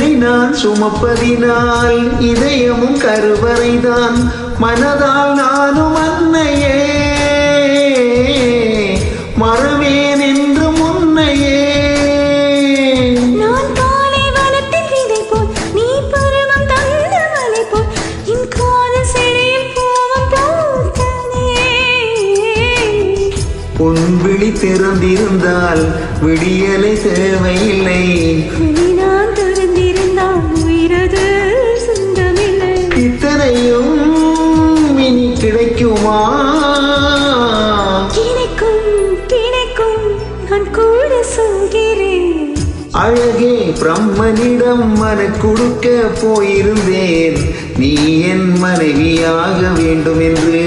உன்னை நான் சுமப்பதினால் இதயமும் கருவறைதான் மனதால் நானும் அன்னையே மறவேன் என்று முன்னையே நான் காலை வனத்தின் விதை போல் நீ பருவம் தந்த மலை போல் என் காதல் செடியில் பூவும் பூத்ததே உன் விழி திறந்திருந்தால் விடியலை தேவையில்லை விழி நான் திறந்திருந்தால் உயிரது சொந்தமில்லை இத்தனையும் இனி கிடைக்குமா கிடைக்கும் கிடைக்கும் நான் கூட சொல்கிறேன் அழகே பிரம்மனிடம் மன கொடுக்க போயிருந்தேன் நீ என் மனைவியாக வேண்டும் என்று